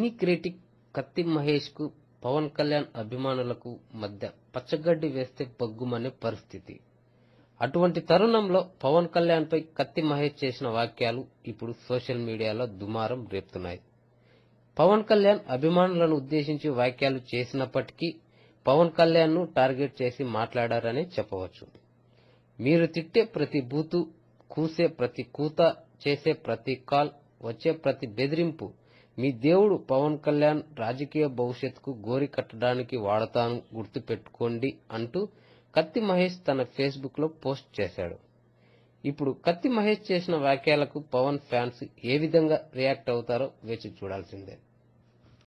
సినీ critic కత్తి మహేష్ కు పవన్ కళ్యాణ్ అభిమానులకు మధ్య పచ్చగడ్డి వేస్తే బగ్గుమనే పరిస్థితి అటువంటి తరుణంలో పవన్ కళ్యాణ్ పై కత్తి మహేష్ చేసిన వాక్యాలు ఇప్పుడు సోషల్ మీడియాలో దుమారం రేపుతున్నాయి పవన్ కళ్యాణ్ అభిమానులను ఉద్దేశించి వ్యాఖ్యలు చేసినప్పటికీ పవన్ కళ్యాణ్ ను టార్గెట్ చేసి మాట్లాడారనే చెప్పవచ్చు మీరు తిట్టే ప్రతి బూతు కూసే ప్రతి కూత చేసే ప్రతి కాల్ వచ్చే ప్రతి బెదిరింపు మీ దేవుడు పవన్ కళ్యాణ్ రాజకీయ భవిష్యత్తుకు గోరి కట్టడానికి వాడతాను గుర్తు పెట్టుకోండి అంటూ కత్తి మహేష్ తన ఫేస్బుక్ లో పోస్ట్ చేశాడు ఇప్పుడు కత్తి మహేష్ చేసిన వ్యాఖ్యలకు పవన్ ఫ్యాన్స్ ఏ విధంగా రియాక్ట్ అవుతారో వేచి చూడాల్సిందే